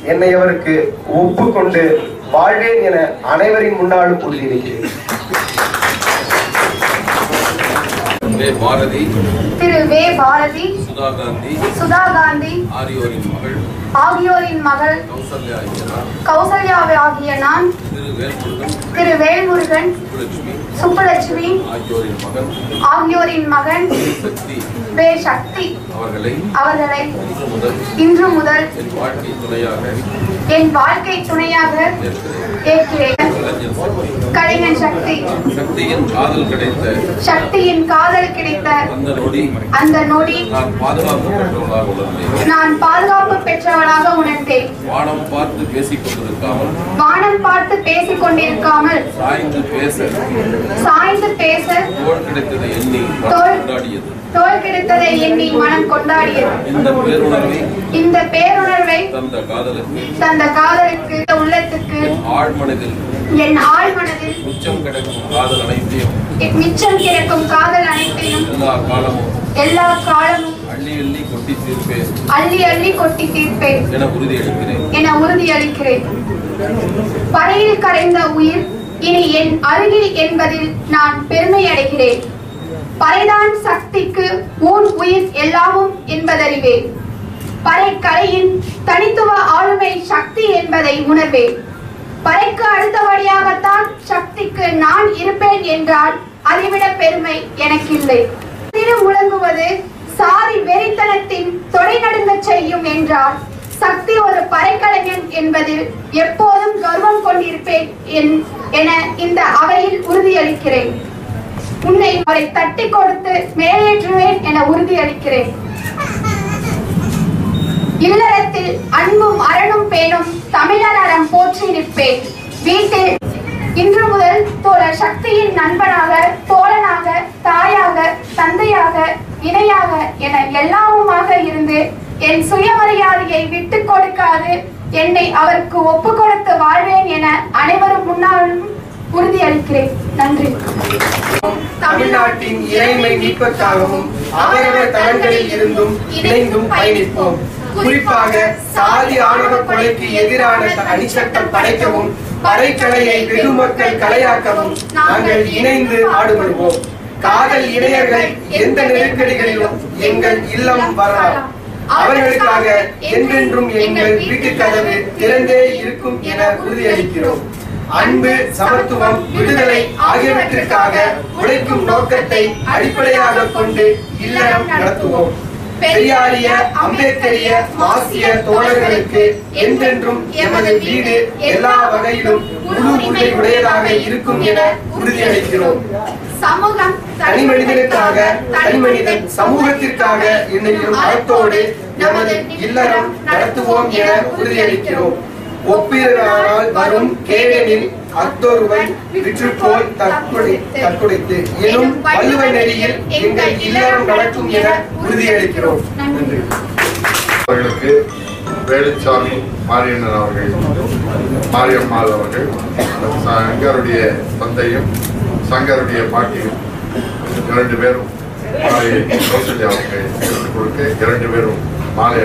என்னை அவருக்கு ஒப்புக்கொண்டு வாழ்வேன் என அனைவரின் முன்னாலும் உறுதியளிக்கிறேன் வே பாரதி திரு வே பாரதி சுதா காந்தி சுதா காந்தி ஆரியோரின் மகள் ஆகியோரின் மகள் கௌசல்யா ஐயனார் கௌசல்யாவை ஆகிய நான் திரு வேல்முருகன் திரு வேல்முருகன் சுப்புலட்சுமி சுப்புலட்சுமி ஆகியோரின் மகன் ஆகியோரின் மகன் சக்தி வே சக்தி அவர்களை அவர்களை இன்று முதல் இன்று முதல் என் வாழ்க்கை துணையாக என் வாழ்க்கை துணையாக ஏற்கிறேன் ஏற்கிறேன் கலைஞர் சக்தி கலைஞன் சக்தி சக்தியின் காதல் கிடைத்த சக்தியின் காதல் கிடைத்த அந்த நொடி அந்த நொடி நான் பாதுகாப்பு பெற்றவளாக உணர்ந்தேன் நான் பாதுகாப்பு பெற்றவளாக உணர்ந்தேன் வானம் பார்த்து பேசிக் கொண்டிருக்காமல் வானம் பார்த்து பேசிக் கொண்டிருக்காமல் சாய்ந்து பேச சாய்ந்து பேச தோல் கிடைத்ததை எண்ணி மனம் தோள் கொண்டாடியது தோல் கிடைத்ததை எண்ணி மனம் கொண்டாடியது இந்த பேருணர்வை இந்த பேருணர்வை தந்த காதலுக்கு தந்த காதலுக்கு உள்ளத்துக்கு ஆழ்மனதில் என் ஆழ்மனதில் உச்சம் கிடக்கும் காதல் அனைத்தையும் மிச்சம் கிடக்கும் காதல் அனைத்தையும் எல்லா காலமும் எல்லா காலமும் அள்ளி அள்ளி கொட்டி தீர்ப்பேன் அள்ளி அள்ளி கொட்டி தீர்ப்பேன் என உறுதியளிக்கிறேன் என உறுதியளிக்கிறேன் பறையில் கரைந்த உயிர் இனி என் அருகில் என்பதில் நான் பெருமை அடைகிறேன் பறைதான் சக்திக்கு ஊன் உயிர் எல்லாமும் என்பதறிவேன் பறைக்கலையின் தனித்துவ ஆளுமை சக்தி என்பதை உணர்வேன் பறைக்கு அடுத்தபடியாகத்தான் சக்திக்கு நான் இருப்பேன் என்றால் அதைவிட பெருமை எனக்கில்லை திரு முழங்குவது சாதி வெறித்தனத்தின் தொடை நடுங்கச் செய்யும் என்றால் சக்தி ஒரு பறைக்கலைஞன் என்பதில் எப்போதும் கர்வம் கொண்டிருப்பேன் என்- என இந்த அவையில் உறுதியளிக்கிறேன் உன்னை அவரை தட்டி கொடுத்து மேலேற்றுவேன் என உறுதியளிக்கிறேன் இல்லறத்தில் அன்பும் அரணும் பேணும் தமிழர் அறம் போற்றி நிற்பேன் வீட்டில் இன்று முதல் தோழர் சக்தியின் நண்பனாக தோழனாக தாயாக தந்தையாக இணையாக என எல்லாமுமாக இருந்து என் சுயமரியாதையை விட்டுக் கொடுக்காது என்னை அவருக்கு ஒப்பு கொடுத்து வாழ்வேன் என அனைவரும் முன்னாலும் உறுதியளிக்கிறேன் நன்றி தமிழ்நாட்டின் இறைமை மீட்புக்காகவும் அவரவர் தளங்களில் இருந்தும் இணைந்தும் பயணிப்போம் குறிப்பாக சாதி ஆணவ கொலைக்கு எதிரான அணிச்சட்டம் படைக்கவும் படைக்கலையை வெகுமக்கள் கலையாக்கவும் நாங்கள் இணைந்து பாடுபடுவோம் காதல் இளையர்கள் எந்த நெருக்கடிகளிலும் எங்கள் இல்லம் வரலாம் அவர்களுக்காக என்றென்றும் எங்கள் வீட்டு கதவு திறந்தே இருக்கும் என உறுதியளிக்கிறோம் அன்பு சமத்துவம் விடுதலை ஆகியவற்றிற்காக உழைக்கும் நோக்கத்தை அடிப்படையாக கொண்டு இல்லறம் நடத்துவோம் பெரியாரிய அம்பேத்கரிய மாசிய தோழர்களுக்கு என்றென்றும் எமது வீடு எல்லா வகையிலும் முழு உரிமை உடையதாக இருக்கும் என உறுதியளிக்கிறோம் சமூகம் தனி மனிதனுக்காக தனி மனிதன் சமூகத்திற்காக என்னையும் அறத்தோடு நமது இல்லறம் நடத்துவோம் என உறுதியளிக்கிறோம் ஒப்பிரானால் வரும் கேடனில் அத்தொருவன் விற்றுப்போல் தற்கொலை தற்கொலைத்து எனும் வள்ளுவ நெறியில் எங்கள் இல்லறம் நடக்கும் என உறுதியளிக்கிறோம் நன்றி அவர்களுக்கு வேலுச்சாமி மாரியண்ணன் அவர்கள் மாரியம்மாள் அவர்கள் சங்கருடைய தந்தையும் சங்கருடைய பாட்டியும் இரண்டு பேரும் மாலையை கௌசல்யா அவர்கள் எடுத்துக் கொடுக்க இரண்டு பேரும் மாலை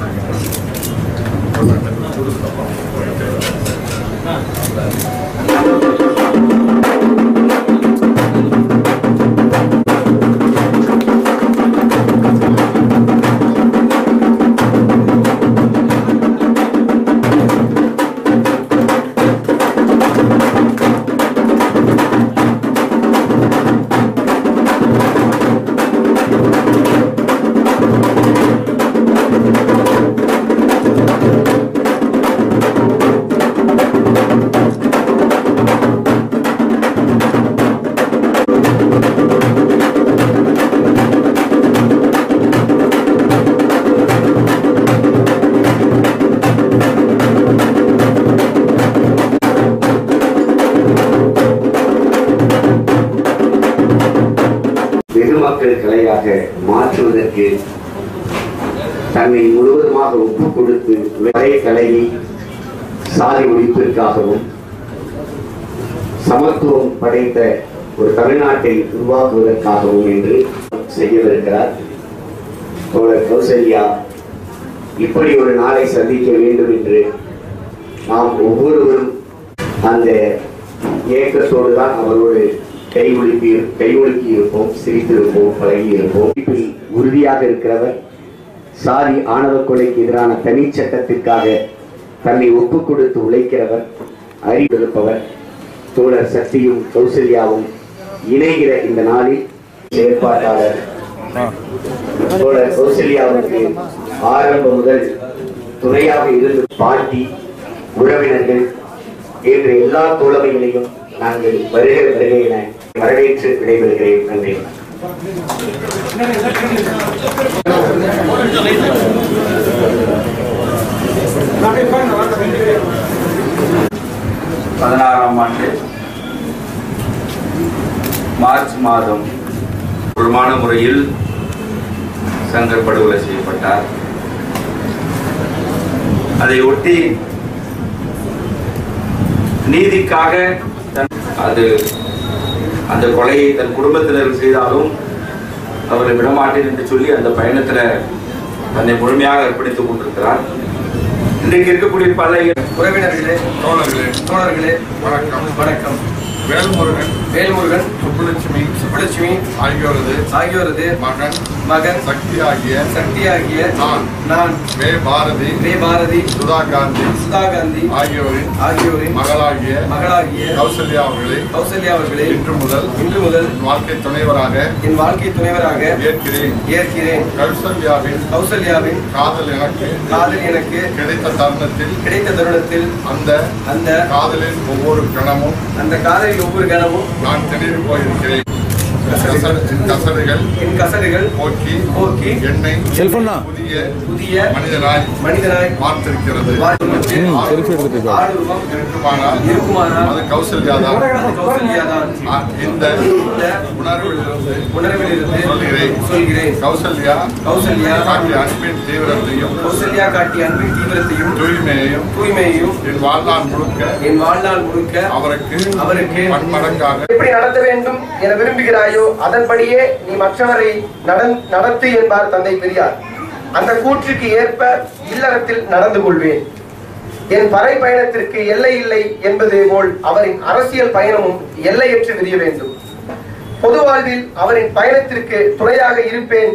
வெகுமக்கள் கலையாக மாற்றுவதற்கு தன்னை முழுவதுமாக ஒப்புக் கொடுத்து வரை கலையை சாதி ஒழிப்பிற்காகவும் சமத்துவம் படைத்த ஒரு தமிழ்நாட்டை உருவாக்குவதற்காகவும் என்று செய்யவிருக்கிறார் தோழர் கௌசல்யா இப்படி ஒரு நாளை சந்திக்க வேண்டும் என்று நாம் ஒவ்வொருவரும் அந்த ஏக்கத்தோடு தான் அவரோடு கை ஒழுக்கி கை ஒழுக்கி இருப்போம் சிரித்திருப்போம் பழகி இருப்போம் இதில் உறுதியாக இருக்கிறவர் சாதி ஆணவ கொலைக்கு எதிரான தனி சட்டத்திற்காக தன்னை ஒப்புக் கொடுத்து உழைக்கிறவர் அறிவிருப்பவர் தோழர் சக்தியும் கௌசல்யாவும் இணைகிற இந்த நாளில் செயற்பாட்டாளர் தோழர் கௌசல்யாவுக்கு ஆரம்பம் முதல் துணையாக இருந்து பாட்டி உறவினர்கள் என்ற எல்லா தோழமைகளையும் நாங்கள் வருக வருக என வரவேற்று விடைபெறுகிறேன் நன்றி பதினாறாம் ஆண்டு மார்ச் மாதம் ஒழுமான முறையில் சங்கர் படுகொலை செய்யப்பட்டார் அதை ஒட்டி நீதிக்காக தன்- அது அந்த கொலையை தன் குடும்பத்தினர் செய்தாலும் அவரை விடமாட்டேன் என்று சொல்லி அந்த பயணத்துல தன்னை முழுமையாக அர்ப்பணித்துக் கொண்டிருக்கிறார் இன்றைக்கு இருக்கக்கூடிய பல உறவினர்களே தோழர்களே தோழர்களே வணக்கம் வணக்கம் வேல்முருகன் வேல்முருகன் சுப்புலட்சுமி சுப்புலட்சுமி ஆகியோரது ஆகியோரது மகன் மகன் சக்தி ஆகிய சக்தியாகிய நான் நான் வே பாரதி வே பாரதி சுதா காந்தி சுதா காந்தி ஆகியோரின் ஆகியோரின் மகளாகிய மகளாகிய கௌசல்யா அவர்களை கௌசல்யா அவர்களே இன்று முதல் இன்று முதல் என் வாழ்க்கை துணைவராக என் வாழ்க்கை துணைவராக ஏற்கிறேன் ஏற்கிறேன் கௌசல்யாவின் கௌசல்யாவின் காதல் எனக்கு காதல் எனக்கு கிடைத்த தருணத்தில் கிடைத்த தருணத்தில் அந்த அந்த காதலின் ஒவ்வொரு கணமும் அந்த காதலில் ஒவ்வொரு கணமும் நான் திணறி போயிருக்கிறேன் கசடு- என் கசடுகள் என் கசடுகள் போக்கி போக்கி என்னை புதிய புதிய மனிதனாய் மனிதனாய் மாற்றிருக்கிறது வாழ்க்கைக்கு ஆளுருவம் இருக்குமானால் இருக்குமானால் அது கௌசல்யாதான் அது கௌசல்யாதான் ஆ, இந்த இந்த உணர்விலிருந்து உணர்விலிருந்து சொல்கிறேன். சொல்கிறேன் கௌசல்யா கௌசல்யா காட்டிய அன்பின் தீவிரத்தையும் கௌசல்யா காட்டிய அன்பின் தீவிரத்தையும் தூய்மையையும் தூய்மையையும் என் வாழ்நாள் முழுக்க என் வாழ்நாள் முழுக்க அவருக்கு அவருக்கு பன்மடங்காக எப்படி நடத்த வேண்டும் என விரும்புகிறாயோ அதன்படியே நீ மற்றவரை நடந்- நடத்து என்பார் தந்தை பெரியார் அந்த கூற்றுக்கு ஏற்ப இல்லறத்தில் நடந்து கொள்வேன் என் பறை பயணத்திற்கு எல்லை இல்லை என்பது போல் அவரின் அரசியல் பயணமும் எல்லையற்று விரிய வேண்டும் பொது வாழ்வில் அவரின் பயணத்திற்கு துணையாக இருப்பேன்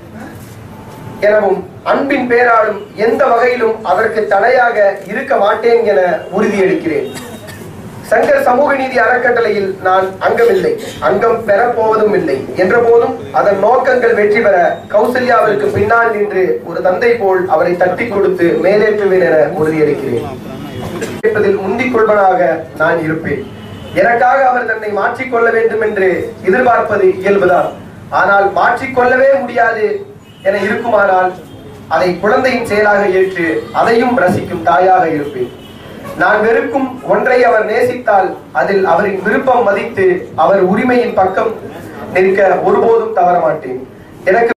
எனவும் அன்பின் பேராலும் எந்த வகையிலும் அதற்கு தடையாக இருக்க மாட்டேன் என உறுதியளிக்கிறேன் சங்கர் சமூக நீதி அறக்கட்டளையில் நான் அங்கமில்லை அங்கம் பெறப்போவதும் இல்லை என்ற போதும் அதன் நோக்கங்கள் வெற்றி பெற கௌசல்யாவிற்கு பின்னால் நின்று ஒரு தந்தை போல் அவரை தட்டி கொடுத்து மேலேற்றுவேன் என உறுதியளிக்கிறேன் கேட்பதில் முந்திக் கொள்வனாக நான் இருப்பேன் எனக்காக அவர் தன்னை மாற்றிக்கொள்ள வேண்டும் என்று எதிர்பார்ப்பது இயல்புதான் ஆனால் மாற்றிக்கொள்ளவே முடியாது என இருக்குமானால் அதை குழந்தையின் செயலாக ஏற்று அதையும் ரசிக்கும் தாயாக இருப்பேன் நான் வெறுக்கும் ஒன்றை அவர் நேசித்தால் அதில் அவரின் விருப்பம் மதித்து அவர் உரிமையின் பக்கம் நிற்க ஒருபோதும் தவற மாட்டேன் எனக்கு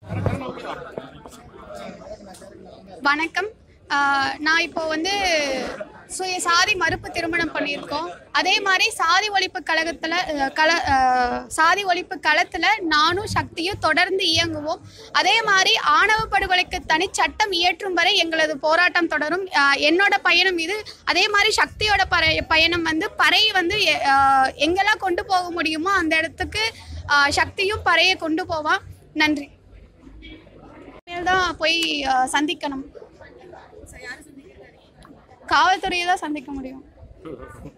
வணக்கம் ஆஹ் நான் இப்போ வந்து சுய சாதி மறுப்பு திருமணம் பண்ணியிருக்கோம் அதே மாதிரி சாதி ஒழிப்பு கழகத்தில் கல ஆஹ் சாதி ஒழிப்பு களத்தில் நானும் சக்தியும் தொடர்ந்து இயங்குவோம் அதே மாதிரி ஆணவ படுகொலைக்கு தனி சட்டம் இயற்றும் வரை எங்களது போராட்டம் தொடரும் ஆஹ் என்னோட பயணம் இது அதே மாதிரி சக்தியோட பறை பயணம் வந்து பறை வந்து எ- ஆஹ் எங்கெல்லாம் கொண்டு போக முடியுமோ அந்த இடத்துக்கு ஆஹ் சக்தியும் பறையை கொண்டு போவான் நன்றி இனிமேல் தான் போய் அஹ், சந்திக்கணும் காவல்துறையை தான் சந்திக்க முடியும்